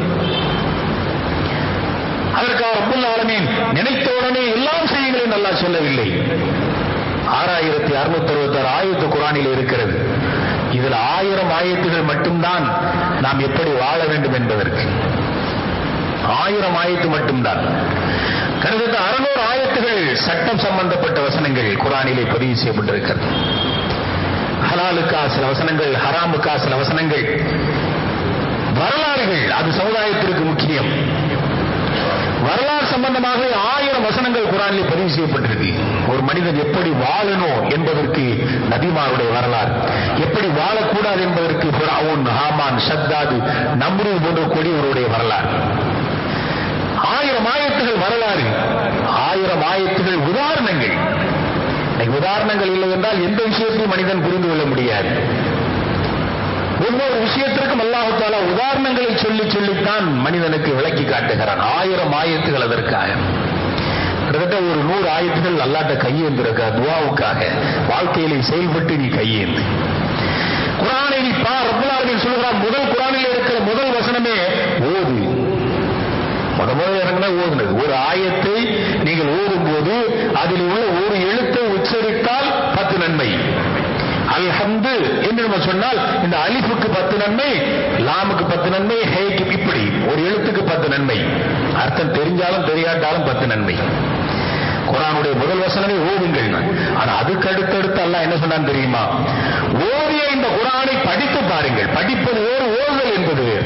அதற்காக ரப்புல் ஆலமீன் நினைத்த உடனே எல்லாம் செய்யுங்களேன் நல்லா சொல்லவில்லை ஆறாயிரத்தி அறுநூத்தி அறுபத்தி ஆறு ஆயத்து குரானில் இருக்கிறது இதுல ஆயிரம் ஆயத்துகள் மட்டும்தான் நாம் எப்படி வாழ வேண்டும் என்பதற்கு ஆயிரம் ஆயத்து மட்டும்தான் கிட்டத்தட்ட அறுநூறு ஆயத்துகள் சட்டம் சம்பந்தப்பட்ட வசனங்கள் குரானிலே பதிவு செய்யப்பட்டிருக்கிறது ஹலாலுக்கா சில வசனங்கள் ஹராமுக்கா சில வசனங்கள் வரலாறுகள் அது சமுதாயத்திற்கு முக்கியம் வரலாறு சம்பந்தமாக ஆயிரம் வசனங்கள் குரானில் பதிவு செய்யப்பட்டிருக்கு ஒரு மனிதன் எப்படி வாழணும் என்பதற்கு நபிமாருடைய வரலாறு எப்படி வாழக்கூடாது என்பதற்கு புறாவுன் ஹாமான் ஷத்தாது நம்ரு போன்ற கொடியவருடைய வரலாறு ஆயிரம் ஆயத்துகள் வரலாறு ஆயிரம் ஆயத்துகள் உதாரணங்கள் உதாரணங்கள் இல்லை என்றால் எந்த விஷயத்தையும் மனிதன் புரிந்து கொள்ள முடியாது ஒவ்வொரு விஷயத்திற்கும் அல்லாஹால உதாரணங்களை சொல்லி சொல்லித்தான் மனிதனுக்கு விளக்கி காட்டுகிறான் ஆயிரம் ஆயத்துகள் அதற்காக கிட்டத்தட்ட ஒரு நூறு ஆயத்துகள் அல்லாட்ட கையேந்திருக்க துவாவுக்காக வாழ்க்கையிலே செயல்பட்டு நீ கையேந்து குரானை நீ பா ரபுல்லாரின் சொல்கிறான் முதல் குரானில் இருக்கிற முதல் வசனமே ஓது முத முதல் இறங்கினா ஓதுனது ஒரு ஆயத்தை நீங்கள் ஓதும் போது அதில் உள்ள ஒரு எழுத்தை உச்சரித்தால் பத்து நன்மை அல்ஹம்து என்று நம்ம சொன்னால் இந்த அலிஃபுக்கு பத்து நன்மை லாமுக்கு பத்து நன்மை ஹேக்கு இப்படி ஒரு எழுத்துக்கு பத்து நன்மை அர்த்தம் தெரிஞ்சாலும் தெரியாட்டாலும் பத்து நன்மை குரானுடைய முதல் வசனமே ஓதுங்கள் ஆனா அதுக்கு அடுத்தடுத்து அல்ல என்ன சொன்னான் தெரியுமா ஓவிய இந்த குரானை படித்து பாருங்கள் படிப்பது வேறு ஓதுதல் என்பது வேறு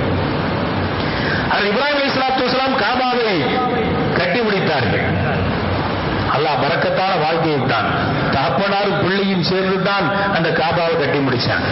அது இப்ராஹிம் அலி சலாத்து வலாம் காபாவை கட்டி முடித்தார்கள் அல்லாஹ் பறக்கத்தான வாழ்க்கையை தான் தகப்பனாரும் பிள்ளையும் சேர்ந்து தான் அந்த காபாவை கட்டி முடிச்சாங்க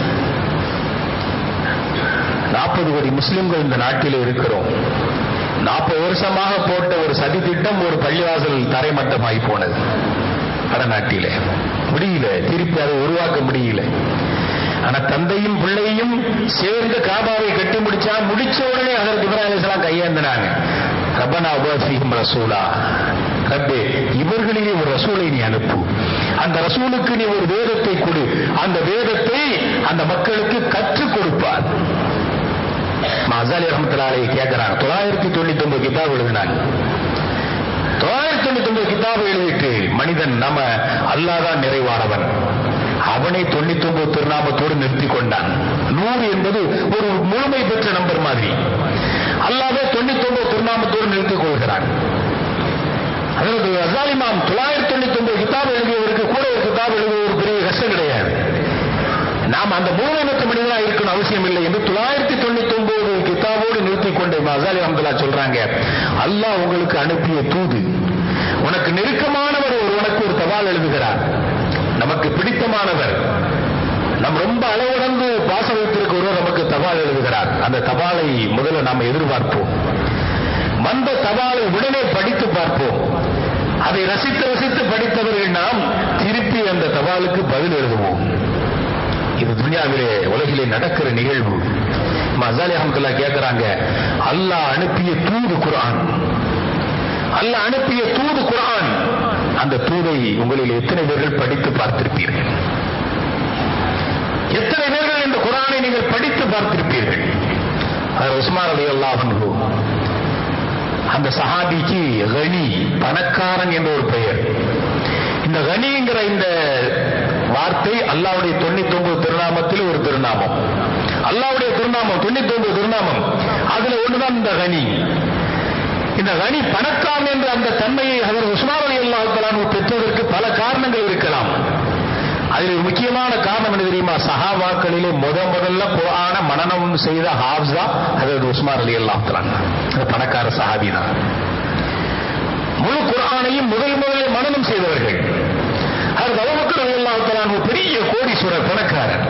நாற்பது கோடி முஸ்லிம்கள் இந்த நாட்டில் இருக்கிறோம் நாற்பது வருஷமாக போட்ட ஒரு சதி திட்டம் ஒரு பள்ளிவாசல் தரைமட்டமாகி போனது வடநாட்டிலே முடியல திருப்பி அதை உருவாக்க முடியல ஆனா தந்தையும் பிள்ளையும் சேர்ந்து காபாவை கட்டி முடிச்சா முடிச்ச உடனே அதற்கு இப்ராஹிம் கையேந்தினாங்க ரபனா உபசிஹிம் ரசூலா ரப்பே இவர்களிலே ஒரு ரசூலை நீ அனுப்பு அந்த ரசூலுக்கு நீ ஒரு வேதத்தை கொடு அந்த வேதத்தை அந்த மக்களுக்கு கற்றுக் கொடுப்பார் மசாலி ரஹமத்துலாலை கேட்கிறாங்க தொள்ளாயிரத்தி தொண்ணூத்தி ஒன்பது கிதாப் எழுதினாங்க தொள்ளாயிரத்தி தொண்ணூத்தி ஒன்பது கிதாப் எழுதிட்டு மனிதன் நம்ம அல்லாதான் நிறைவானவன் அவனை தொண்ணூத்தி ஒன்பது திருநாமத்தோடு நிறுத்தி கொண்டான் நூறு என்பது ஒரு முழுமை பெற்ற நம்பர் மாதிரி அல்லாவே தொண்ணூத்தி ஒன்பது திருநாமத்தோடு நிறுத்திக் கொள்கிறான் அதாவது அசாலிமாம் தொள்ளாயிரத்தி தொண்ணூத்தி ஒன்பது கிதாப் எழுதியவருக்கு கூட ஒரு கிதாப் எழுதிய ஒரு பெரிய கஷ்டம் கிடையாது நாம் அந்த மூலமற்ற மனிதனா இருக்கணும் அவசியம் இல்லை என்று தொள்ளாயிரத்தி தொண்ணூத்தி ஒன்பது கிதாபோடு நிறுத்தி கொண்ட அசாலி அஹமதுல்லா சொல்றாங்க அல்லாஹ் உங்களுக்கு அனுப்பிய தூது உனக்கு நெருக்கமானவர் ஒரு உனக்கு ஒரு தபால் எழுதுகிறார் நமக்கு பிடித்தமானவர் நம் ரொம்ப அளவுடந்து பாசம் வைத்திருக்க ஒருவர் நமக்கு தபால் எழுதுகிறார் அந்த தபாலை முதல்ல நாம் எதிர்பார்ப்போம் வந்த தபாலை உடனே படித்து பார்ப்போம் அதை ரசித்து ரசித்து படித்தவர்கள் நாம் திருப்பி அந்த தபாலுக்கு பதில் எழுதுவோம் இது துனியாவிலே உலகிலே நடக்கிற நிகழ்வு மசாலி அஹமதுல்லா கேட்கிறாங்க அல்லாஹ் அனுப்பிய தூது குரான் அல்லாஹ் அனுப்பிய தூது குரான் அந்த தூதை உங்களில் எத்தனை பேர்கள் படித்து பார்த்திருப்பீர்கள் எத்தனை பேர்கள் இந்த குரானை நீங்கள் படித்து பார்த்திருப்பீர்கள் அது உஸ்மான் அலி அல்லாஹ் அந்த சஹாபிக்கு கனி பணக்காரன் என்ற ஒரு பெயர் இந்த கனிங்கிற இந்த வார்த்தை அல்லாவுடைய தொண்ணூத்தி ஒன்பது திருநாமத்தில் ஒரு திருநாமம் அல்லாவுடைய திருநாமம் தொண்ணூத்தி ஒன்பது திருநாமம் அதுல ஒண்ணுதான் இந்த கனி இந்த கனி பணக்காரன் என்ற அந்த தன்மையை அவர் உஸ்மான் அலி அல்லாஹ் பெற்றதற்கு பல காரணங்கள் இருக்கலாம் அதில் ஒரு முக்கியமான காரணம் என்ன தெரியுமா சஹாபாக்களிலே முத முதல்ல குரான மனநம் செய்த ஹாப்ஸா அதாவது உஸ்மான் அலி அல்லாஹ் அந்த பணக்கார சஹாபி தான் முழு குரானையும் முதல் முதலில் மனநம் செய்தவர்கள் அது அபுபக்கர் அலி அல்லாஹ் பெரிய கோடீஸ்வரர் பணக்காரர்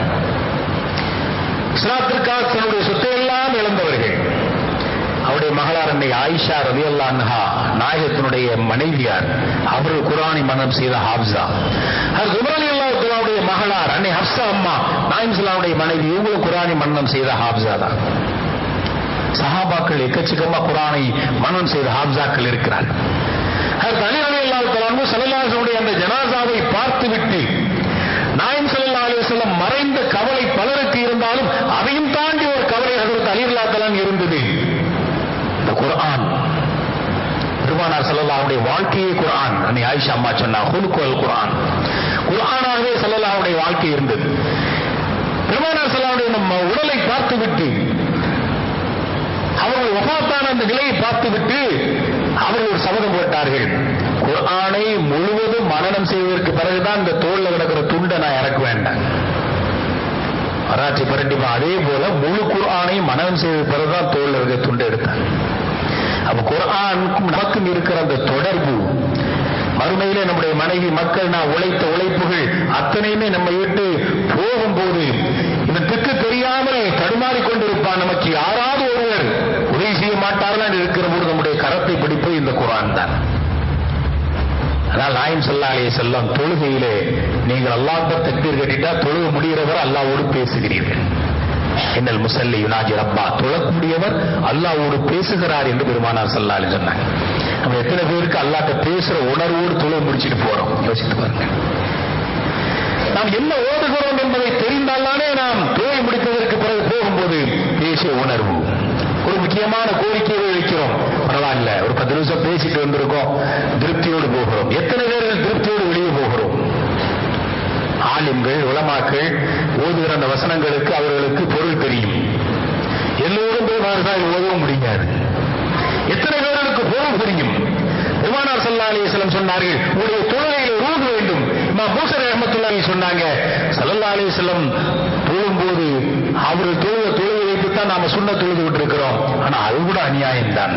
இஸ்லாத்திற்காக தன்னுடைய சொத்தை எல்லாம் இழந்தவர்கள் அவருடைய மகளார் அன்னை ஆயிஷா ரவி அல்லான்ஹா நாயகத்தினுடைய மனைவியார் அவர் குரானை மனம் செய்த ஹாப்ஸா அது குமரலி அல்லாவுடைய மகளார் அன்னை ஹப்சா அம்மா நாயிம்சலாவுடைய மனைவி இவங்களும் குரானை மன்னம் செய்த ஹாப்ஸா தான் சஹாபாக்கள் எக்கச்சக்கமா குரானை மனம் செய்த ஹாப்ஸாக்கள் இருக்கிறார் அலி அலி அல்லாஹ் சல்லாசனுடைய அந்த ஜனாசாவை பார்த்துவிட்டு நாயம் சல்லா அலிவசல்லம் மறைந்த கவலை பலருக்கு இருந்தாலும் அதையும் தாண்டி ஒரு கவலை அதற்கு அலிர்லா தலான் இருந்தது இந்த குர்ஆன் பெருமானார் சல்லல்லாவுடைய வாழ்க்கையே குர்ஆன் அன்னை ஆயிஷா அம்மா சொன்னா ஹுலுக்குவல் குர்ஆன் குர்ஆனாகவே சல்லல்லாவுடைய வாழ்க்கை இருந்தது பெருமானார் சல்லாவுடைய நம்ம உடலை பார்த்துவிட்டு அவர்கள் ஒஃபாத்தான அந்த நிலையை பார்த்துவிட்டு அவர்கள் ஒரு சபதம் போட்டார்கள் குர்ஆனை முழுவதும் மனநம் செய்வதற்கு பிறகுதான் இந்த தோல்ல கிடக்கிற துண்டை நான் இறக்க வேண்டாம் வராட்சி பரண்டிமா அதே போல முழு குர்ஆனையும் மனநம் செய்த பிறகுதான் தோல்ல இருக்க துண்டை எடுத்தாங்க அப்ப குர்ஆனுக்கும் நமக்கும் இருக்கிற அந்த தொடர்பு மறுமையிலே நம்முடைய மனைவி மக்கள் நான் உழைத்த உழைப்புகள் அத்தனையுமே நம்ம விட்டு போகும்போது இவன் திக்கு தெரியாமல் தடுமாறி கொண்டிருப்பான் நமக்கு யாராவது ஒருவர் உதவி செய்ய மாட்டார்கள் இருக்கிற போது நம்முடைய கரத்தை பிடிப்பது இந்த குரான் தான் அதனால் நாயம் சொல்லாலே செல்லம் தொழுகையிலே நீங்கள் அல்லாஹ் தக்பீர் கட்டிட்டா தொழுக முடிகிறவர் அல்லாவோடு பேசுகிறீர்கள் என்னல் முசல்லி யுனாஜி ரப்பா தொழக்கூடியவர் அல்லாவோடு பேசுகிறார் என்று பெருமானார் சல்லாலே சொன்னாங்க நம்ம எத்தனை பேருக்கு அல்லாட்ட பேசுற உணர்வோடு தொழுக முடிச்சுட்டு போறோம் யோசித்து பாருங்க நாம் என்ன ஓடுகிறோம் என்பதை தெரிந்தால்தானே நாம் தொழிலை முடித்ததற்கு பிறகு போகும்போது பேசிய உணர்வு ஒரு முக்கியமான கோரிக்கையை வைக்கிறோம் பரவாயில்ல ஒரு பத்து நிமிஷம் பேசிட்டு வந்திருக்கோம் திருப்தியோடு போகிறோம் எத்தனை பேர்கள் திருப்தியோடு வெளியே போகிறோம் ஆலிம்கள் உலமாக்கள் ஓதுகிற அந்த வசனங்களுக்கு அவர்களுக்கு பொருள் தெரியும் எல்லோரும் போய் மாறுதான் ஓதவும் முடியாது எத்தனை பேர்களுக்கு பொருள் தெரியும் பெருமானார் சல்லா அலிஸ்லம் சொன்னார்கள் உங்களுடைய தொழுகையில் ரூது வேண்டும் இமா மூசர் அஹமத்துல்லாஹி சொன்னாங்க சல்லல்லா அலிஸ்லம் தொழும்போது அவர் தொழுக தொழுகை வைத்துத்தான் நாம சுண்ண தொழுது விட்டுருக்கிறோம் ஆனா அது கூட அநியாயம் தான்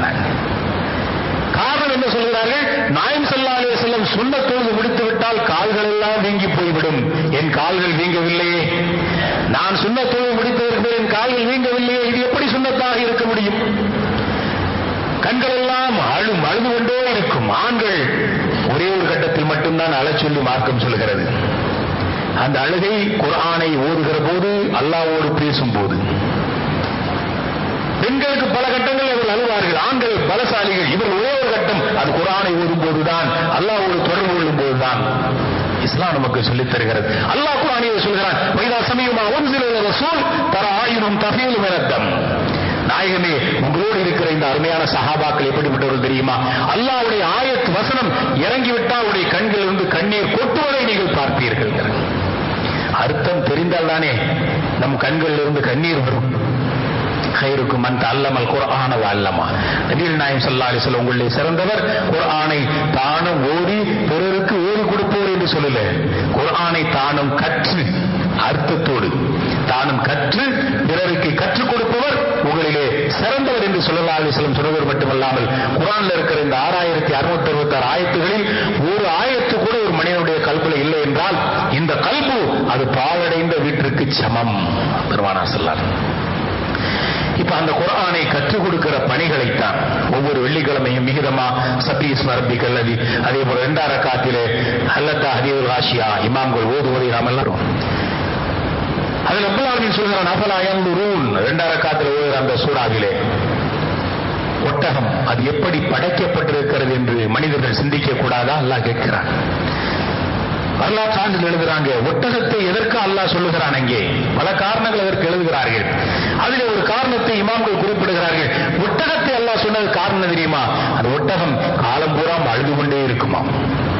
காரணம் என்ன சொல்கிறார்கள் நாயம் சல்லா அலிஸ்லம் சுண்ண தொழுது முடித்து விட்டால் கால்கள் எல்லாம் வீங்கி போய்விடும் என் கால்கள் வீங்கவில்லையே நான் சுண்ண தொழுது முடித்ததற்கு என் கால்கள் வீங்கவில்லையே இது எப்படி சுண்ணத்தாக இருக்க முடியும் கண்கள் எல்லாம் அழும் அழுது கொண்டே இருக்கும் ஆண்கள் ஒரே ஒரு கட்டத்தில் மட்டும்தான் அழச் சொல்லி மார்க்கம் சொல்கிறது அந்த அழுகை குரானை ஓதுகிற போது அல்லாவோடு பேசும் போது பெண்களுக்கு பல கட்டங்கள் அவர்கள் அழுவார்கள் ஆண்கள் பலசாலிகள் இவர் ஒரே ஒரு கட்டம் அது குரானை ஓதும் போதுதான் அல்லாவோடு தொடர்பு கொள்ளும் போதுதான் இஸ்லாம் நமக்கு சொல்லித் தருகிறது அல்லாஹ் குரானியை சொல்கிறான் வைதா சமயமா ஒரு சில ரசூல் தர ஆயினும் தகையிலும் எனத்தம் நாயகமே உங்களோடு இருக்கிற இந்த அருமையான சஹாபாக்கள் எப்படிப்பட்டவர்கள் தெரியுமா அல்லாவுடைய ஆயத் வசனம் இறங்கிவிட்டால் அவருடைய கண்கள் இருந்து கண்ணீர் கொட்டுவதை நீங்கள் பார்ப்பீர்கள் அர்த்தம் தெரிந்தால் தானே நம் கண்களில் இருந்து கண்ணீர் வரும் ஹைருக்கும் அந்த அல்லமல் குரான அல்லமா நபீல் நாயம் சல்லா அலிஸ்வல் உங்களுடைய சிறந்தவர் குரானை தானும் ஓடி பிறருக்கு ஓடி கொடுப்போர் என்று சொல்லல குரானை தானும் கற்று அர்த்தத்தோடு தானும் கற்று பிறருக்கு கற்றுக் கொடுப்பவர் உங்களிலே சிறந்தவர் என்று சொல்லலா அலிஸ்லம் சொன்னவர் மட்டுமல்லாமல் குரான்ல இருக்கிற இந்த ஆறாயிரத்தி அறுநூத்தி அறுபத்தி ஆறு ஆயத்துகளில் ஒரு ஆயத்து கூட ஒரு மனிதனுடைய கல்புல இல்லை என்றால் இந்த கல்பு அது பாழடைந்த வீட்டிற்கு சமம் பெருமானா சொல்லார் இப்ப அந்த குரானை கற்றுக் கொடுக்கிற பணிகளைத்தான் ஒவ்வொரு வெள்ளிக்கிழமையும் மிகிதமா சபீஸ் மரபி கல்லதி அதே போல இரண்டார காத்திலே அல்லத்தா ஹதீவுல் ஆசியா இமாம்கள் ஓதுவதை நாம் எல்லாரும் அதில் அப்துல்லாவின் சொல்கிறான் அபலா ரூன் இரண்டார காத்தில் ஓதுகிற அந்த சூறாவிலே ஒட்டகம் அது எப்படி படைக்கப்பட்டிருக்கிறது என்று மனிதர்கள் சிந்திக்க கூடாதா அல்லாஹ் கேட்கிறான் வரலாற்றாண்டில் எழுதுறாங்க ஒட்டகத்தை எதற்கு அல்லாஹ் சொல்லுகிறான் அங்கே பல காரணங்கள் அதற்கு எழுதுகிறார்கள் அதில் ஒரு காரணத்தை இமாம்கள் குறிப்பிடுகிறார்கள் ஒட்டகத்தை அல்லாஹ் சொன்னது காரணம் தெரியுமா அந்த ஒட்டகம் காலம் பூரா அழுது கொண்டே இருக்குமாம்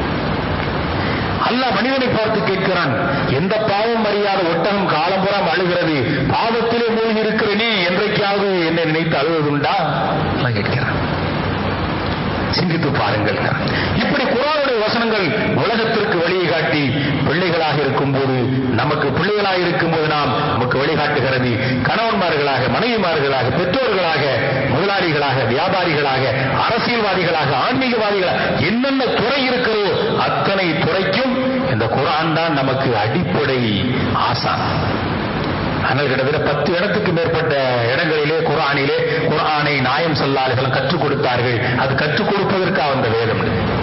அல்லாஹ் மனிதனை பார்த்து கேட்கிறான் எந்த பாவம் அறியாத ஒட்டகம் காலம்புறம் அழுகிறது பாவத்திலே மூழ்கி இருக்கிற நீ என்றைக்காவது என்னை நினைத்து அழுவதுண்டா அல்லாஹ் கேட்கிறான் சிந்தித்து பாருங்கள் இப்படி குரானுடைய வசனங்கள் உலகத்திற்கு வழியை காட்டி பிள்ளைகளாக இருக்கும்போது நமக்கு பிள்ளைகளாக இருக்கும்போது நாம் நமக்கு வழிகாட்டுகிறது கணவன்மார்களாக மனைவிமார்களாக பெற்றோர்களாக முதலாளிகளாக வியாபாரிகளாக அரசியல்வாதிகளாக ஆன்மீகவாதிகளாக என்னென்ன துறை இருக்கிறதோ அத்தனை துறைக்கும் இந்த குரான் தான் நமக்கு அடிப்படை ஆசான் ஆனால் கிட்டத்தட்ட பத்து இடத்துக்கு மேற்பட்ட இடங்களிலே குரானிலே குரானை நாயம் சொல்லார்கள் கற்றுக் கொடுத்தார்கள் அது கற்றுக் கொடுப்பதற்காக வந்த வேதம்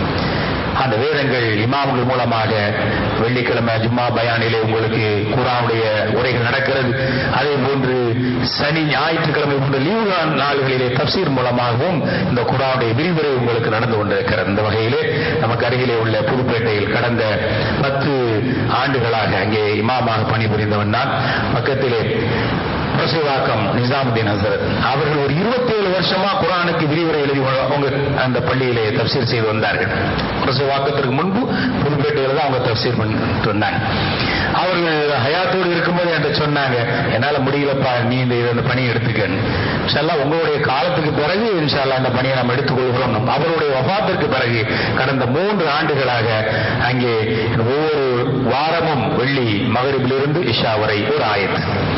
அந்த வேதங்கள் இமாம்கள் மூலமாக வெள்ளிக்கிழமை ஜும்மா பயானிலே உங்களுக்கு குரானுடைய உரைகள் நடக்கிறது அதே போன்று சனி ஞாயிற்றுக்கிழமை போன்ற லீவு நாள்களிலே தப்சீர் மூலமாகவும் இந்த குரானுடைய விரிவுரை உங்களுக்கு நடந்து கொண்டிருக்கிறது இந்த வகையிலே நமக்கு அருகிலே உள்ள புதுப்பேட்டையில் கடந்த பத்து ஆண்டுகளாக அங்கே இமாமாக பணிபுரிந்தவன் தான் பக்கத்திலே பிரசுவாக்கம் நிசாமுதீன் ஹசரத் அவர்கள் ஒரு இருபத்தேழு வருஷமா குரானுக்கு விரிவுரை எழுதி அவங்க அந்த பள்ளியிலே தப்சீர் செய்து வந்தார்கள் பிரசுவாக்கத்திற்கு முன்பு புதுப்பேட்டையில் தான் அவங்க தப்சீர் பண்ணிட்டு வந்தாங்க அவர்கள் ஹயாத்தோடு இருக்கும்போது என்கிட்ட சொன்னாங்க என்னால முடியலப்பா நீ இந்த இந்த பணியை எடுத்துக்கன்னு இன்ஷால்லா உங்களுடைய காலத்துக்கு பிறகு இன்ஷால்லா இந்த பணியை நம்ம எடுத்துக்கொள்கிறோம் அவருடைய வபாத்திற்கு பிறகு கடந்த மூன்று ஆண்டுகளாக அங்கே ஒவ்வொரு வாரமும் வெள்ளி மகரிபிலிருந்து இஷா வரை ஒரு ஆயத்து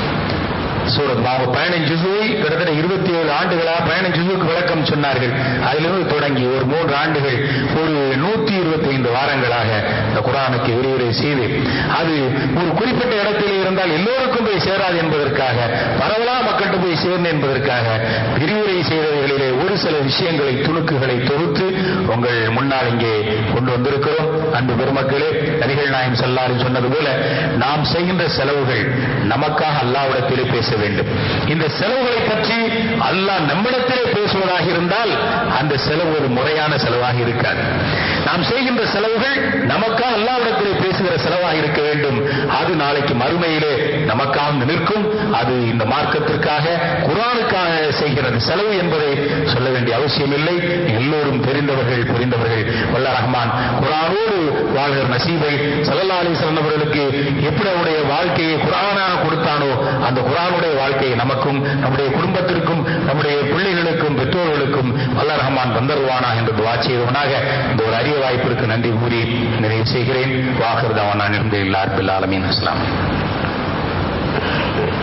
சூரத் அவங்க பதினஞ்சு ஜுசுவை கிட்டத்தட்ட இருபத்தி ஏழு ஆண்டுகளாக பதினஞ்சு ஜுசுக்கு விளக்கம் சொன்னார்கள் அதிலிருந்து தொடங்கி ஒரு மூன்று ஆண்டுகள் ஒரு நூத்தி இருபத்தி ஐந்து வாரங்களாக இந்த குரானுக்கு விரிவுரை செய்து அது ஒரு குறிப்பிட்ட இடத்தில் இருந்தால் எல்லோருக்கும் போய் சேராது என்பதற்காக பரவலா மக்கள்கிட்ட போய் சேரணும் என்பதற்காக விரிவுரை செய்தவர்களிலே ஒரு சில விஷயங்களை துணுக்குகளை தொகுத்து உங்கள் முன்னால் இங்கே கொண்டு வந்திருக்கிறோம் அன்பு பெருமக்களே நபிகள் நாயம் செல்லாரும் சொன்னது போல நாம் செய்கின்ற செலவுகள் நமக்காக அல்லாவிடத்திலே பேச வேண்டும் இந்த செலவுகளை பற்றி அல்லாஹ் நம்மிடத்திலே பேசுவதாக இருந்தால் அந்த செலவு ஒரு முறையான செலவாக இருக்காது நாம் செய்கின்ற செலவுகள் நமக்காக அல்லாவிடத்திலே பேசுகிற செலவாக இருக்க வேண்டும் அது நாளைக்கு மறுமையிலே நமக்காக நிற்கும் அது இந்த மார்க்கத்திற்காக குரானுக்காக செய்கிறது செலவு என்பதை சொல்ல வேண்டிய அவசியம் இல்லை எல்லோரும் தெரிந்தவர்கள் புரிந்தவர்கள் வல்ல ரஹ்மான் குரானோடு வாழ்கிற நசீபை சல்லா அலிஸ்லாம் அவர்களுக்கு எப்படி அவருடைய வாழ்க்கையை குரானாக கொடுத்தானோ அந்த குரானுடைய வாழ்க்கையை நமக்கும் நம்முடைய குடும்பத்திற்கும் நம்முடைய பிள்ளைகளுக்கும் பெற்றோர்களுக்கும் வல்ல ரஹ்மான் தந்தருவானா என்று துவா செய்தவனாக இந்த ஒரு அரிய வாய்ப்பிற்கு நன்றி கூறி நிறைவு செய்கிறேன் வாகர்தவான் இருந்து இல்லார் பில்லாலமீன் அஸ்லாம்